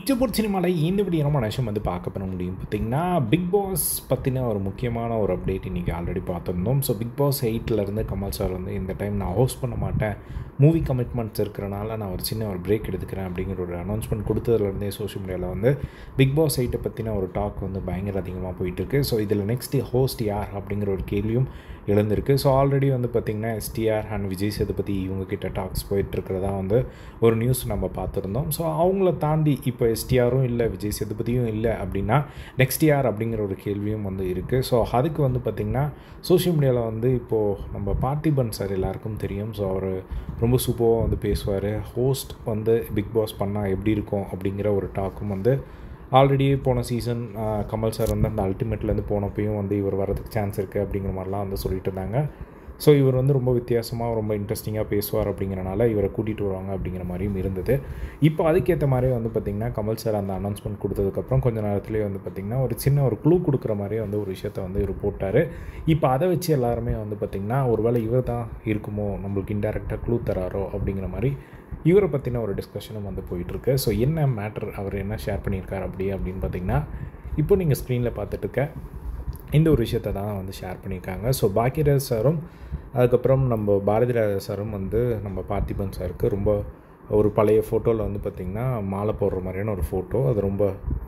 picture சினிமாவில் இந்த இப்படி ரொம்ப நிமிஷம் வந்து பார்க்க பண்ண முடியும் பார்த்திங்கன்னா பிக் பாஸ் பற்றின ஒரு முக்கியமான ஒரு அப்டேட் இன்றைக்கி ஆல்ரெடி பார்த்துருந்தோம் ஸோ பிக் பாஸ் எயிட்டிலேருந்து கமல் சார் வந்து இந்த டைம் நான் ஹோஸ்ட் பண்ண மாட்டேன் மூவி கமிட்மெண்ட்ஸ் இருக்கிறனால நான் ஒரு சின்ன ஒரு பிரேக் எடுத்துக்கிறேன் அப்படிங்கிற ஒரு அனௌன்ஸ்மெண்ட் கொடுத்ததுலேருந்தே சோஷியல் மீடியாவில் வந்து பிக் பாஸ் எயிட்டை பற்றின ஒரு டாக் வந்து பயங்கர அதிகமாக போயிட்டுருக்கு ஸோ இதில் நெக்ஸ்ட் ஹோஸ்ட் யார் அப்படிங்கிற ஒரு கேள்வியும் எழுந்திருக்கு ஸோ ஆல்ரெடி வந்து பார்த்திங்கன்னா எஸ்டிஆர் அண்ட் விஜய் சேதுபதி இவங்கக்கிட்ட டாக்ஸ் போயிட்டுருக்கிறதா வந்து ஒரு நியூஸ் நம்ம பார்த்துருந்தோம் ஸோ அவங்கள தாண்டி இப்போ எஸ்டிஆரும் இல்லை விஜய் சேதுபதியும் இல்லை அப்படின்னா நெக்ஸ்ட் யார் அப்படிங்கிற ஒரு கேள்வியும் வந்து இருக்குது ஸோ அதுக்கு வந்து பார்த்திங்கன்னா சோஷியல் மீடியாவில் வந்து இப்போது நம்ம பார்த்திபன் சார் எல்லாருக்கும் தெரியும் ஸோ அவர் ரொம்ப சூப்பராக வந்து பேசுவார் ஹோஸ்ட் வந்து பிக் பாஸ் பண்ணால் எப்படி இருக்கும் அப்படிங்கிற ஒரு டாக்கும் வந்து ஆல்ரெடி போன சீசன் கமல் சார் வந்து அந்த அல்டிமேட்லேருந்து போனப்பையும் வந்து இவர் வரதுக்கு சான்ஸ் இருக்குது அப்படிங்கிற மாதிரிலாம் வந்து சொல்லிட்டு இருந்தாங்க ஸோ இவர் வந்து ரொம்ப வித்தியாசமாக ரொம்ப இன்ட்ரெஸ்டிங்காக பேசுவார் அப்படிங்கிறனால இவரை கூட்டிகிட்டு வருவாங்க அப்படிங்கிற மாதிரியும் இருந்தது இப்போ அதுக்கேற்ற மாதிரி வந்து பார்த்திங்கன்னா கமல் சார் அந்த அனௌன்ஸ்மெண்ட் கொடுத்ததுக்கப்புறம் கொஞ்சம் நேரத்துலேயே வந்து பார்த்திங்கன்னா ஒரு சின்ன ஒரு க்ளூ கொடுக்குற மாதிரி வந்து ஒரு விஷயத்த வந்து இவர் போட்டார் இப்போ அதை வச்சு எல்லாருமே வந்து பார்த்திங்கன்னா ஒருவேளை இவர் தான் இருக்குமோ நம்மளுக்கு இன்டெரக்டாக க்ளூ தராரோ அப்படிங்கிற மாதிரி இவரை பற்றின ஒரு டிஸ்கஷனும் வந்து போயிட்டுருக்கு ஸோ என்ன மேட்ரு அவர் என்ன ஷேர் பண்ணியிருக்கார் அப்படி அப்படின்னு பார்த்திங்கன்னா இப்போ நீங்கள் ஸ்க்ரீனில் பார்த்துட்டு இருக்க இந்த ஒரு விஷயத்தை தான் வந்து ஷேர் பண்ணியிருக்காங்க ஸோ பாக்கியராஜ் சாரும் அதுக்கப்புறம் நம்ம பாரதி ராஜா சாரும் வந்து நம்ம பார்த்திபன் சாருக்கு ரொம்ப ஒரு பழைய ஃபோட்டோவில் வந்து பார்த்திங்கன்னா மாலை போடுற மாதிரியான ஒரு ஃபோட்டோ அது ரொம்ப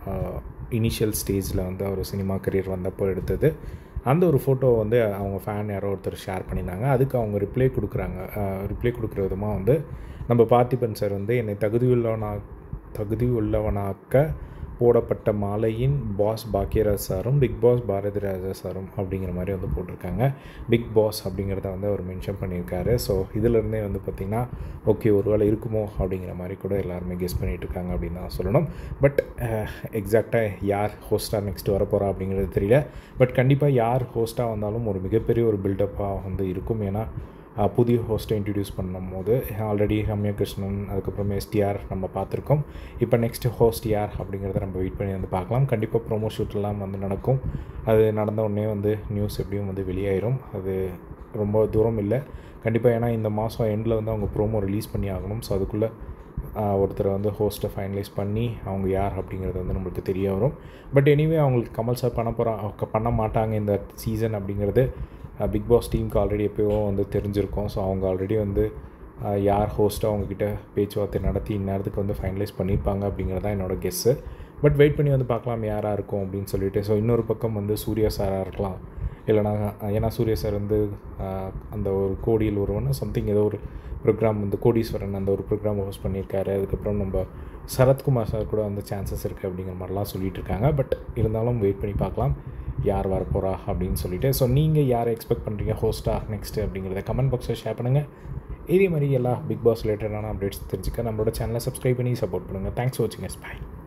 இனிஷியல் ஸ்டேஜில் வந்து அவர் சினிமா கரியர் வந்தப்போ எடுத்தது அந்த ஒரு ஃபோட்டோ வந்து அவங்க ஃபேன் யாரோ ஒருத்தர் ஷேர் பண்ணியிருந்தாங்க அதுக்கு அவங்க ரிப்ளை கொடுக்குறாங்க ரிப்ளை கொடுக்குற விதமாக வந்து நம்ம பார்த்திபன் சார் வந்து என்னை தகுதி உள்ளவனா தகுதி உள்ளவனாக்க போடப்பட்ட மாலையின் பாஸ் பாக்கியராஜ் சாரும் பிக் பாஸ் பாரதி ராஜா சாரும் அப்படிங்கிற மாதிரி வந்து போட்டிருக்காங்க பிக் பாஸ் அப்படிங்கிறத வந்து அவர் மென்ஷன் பண்ணியிருக்காரு ஸோ இதிலேருந்தே வந்து பார்த்திங்கன்னா ஓகே ஒரு வேளை இருக்குமோ அப்படிங்கிற மாதிரி கூட எல்லாருமே கெஸ் பண்ணிகிட்டு இருக்காங்க அப்படின்னு தான் சொல்லணும் பட் எக்ஸாக்டாக யார் ஹோஸ்ட்டாக நெக்ஸ்ட் வரப்போகிறா அப்படிங்கிறது தெரியல பட் கண்டிப்பாக யார் ஹோஸ்ட்டாக வந்தாலும் ஒரு மிகப்பெரிய ஒரு பில்டப்பாக வந்து இருக்கும் ஏன்னா புதிய ஹோஸ்ட்டை இன்ட்ரடியூஸ் பண்ணும் போது ஆல்ரெடி ரம்யா கிருஷ்ணன் அதுக்கப்புறம் எஸ்டிஆர் நம்ம பார்த்துருக்கோம் இப்போ நெக்ஸ்ட் ஹோஸ்ட் யார் அப்படிங்கிறத நம்ம வெயிட் பண்ணி வந்து பார்க்கலாம் கண்டிப்பாக ப்ரோமோ ஷூட்லாம் வந்து நடக்கும் அது நடந்த உடனே வந்து நியூஸ் எப்படியும் வந்து வெளியாயிரும் அது ரொம்ப தூரம் இல்லை கண்டிப்பாக ஏன்னா இந்த மாதம் எண்டில் வந்து அவங்க ப்ரோமோ ரிலீஸ் பண்ணி ஆகணும் ஸோ அதுக்குள்ளே ஒருத்தரை வந்து ஹோஸ்ட்டை ஃபைனலைஸ் பண்ணி அவங்க யார் அப்படிங்கிறது வந்து நம்மளுக்கு தெரிய வரும் பட் எனிவே அவங்களுக்கு கமல் சார் பண்ண போகிறாங்க பண்ண மாட்டாங்க இந்த சீசன் அப்படிங்கிறது பிக் பாஸ் டீமுக்கு ஆல்ரெடி எப்போயோ வந்து தெரிஞ்சிருக்கோம் ஸோ அவங்க ஆல்ரெடி வந்து யார் ஹோஸ்ட்டாக அவங்கக்கிட்ட பேச்சுவார்த்தை நடத்தி இந்நேரத்துக்கு வந்து ஃபைனலைஸ் பண்ணியிருப்பாங்க அப்படிங்கிறது தான் என்னோடய கெஸ்ஸு பட் வெயிட் பண்ணி வந்து பார்க்கலாம் யாராக இருக்கும் அப்படின்னு சொல்லிட்டு ஸோ இன்னொரு பக்கம் வந்து சூர்யா சாராக இருக்கலாம் இல்லைனா ஏன்னா சூர்யா சார் வந்து அந்த ஒரு கோடியில் ஒருவன் சம்திங் ஏதோ ஒரு ப்ரோக்ராம் வந்து கோடீஸ்வரன் அந்த ஒரு ப்ரோக்ராம் ஹோஸ்ட் பண்ணியிருக்காரு அதுக்கப்புறம் நம்ம சரத்குமார் சார் கூட வந்து சான்சஸ் இருக்குது அப்படிங்கிற மாதிரிலாம் சொல்லிகிட்டு இருக்காங்க பட் இருந்தாலும் வெயிட் பண்ணி பார்க்கலாம் யார் வரப்போகிறா அப்படின்னு சொல்லிட்டு ஸோ நீங்கள் யாரை எக்ஸ்பெக்ட் பண்ணுறீங்க ஹோஸ்ட்டாக நெக்ஸ்ட்டு அப்படிங்கிறத கமெண்ட் பாக்ஸில் ஷேர் பண்ணுங்கள் இதே மாதிரி எல்லா பிக் பாஸ் ரிலேட்டடான அப்டேட்ஸ் தெரிஞ்சுக்க நம்மளோட சேனலை சப்ஸ்கிரைப் பண்ணி சப்போர்ட் பண்ணுங்கள் தேங்க்ஸ் ஃபார் வாட்சிங் எஸ் பாய்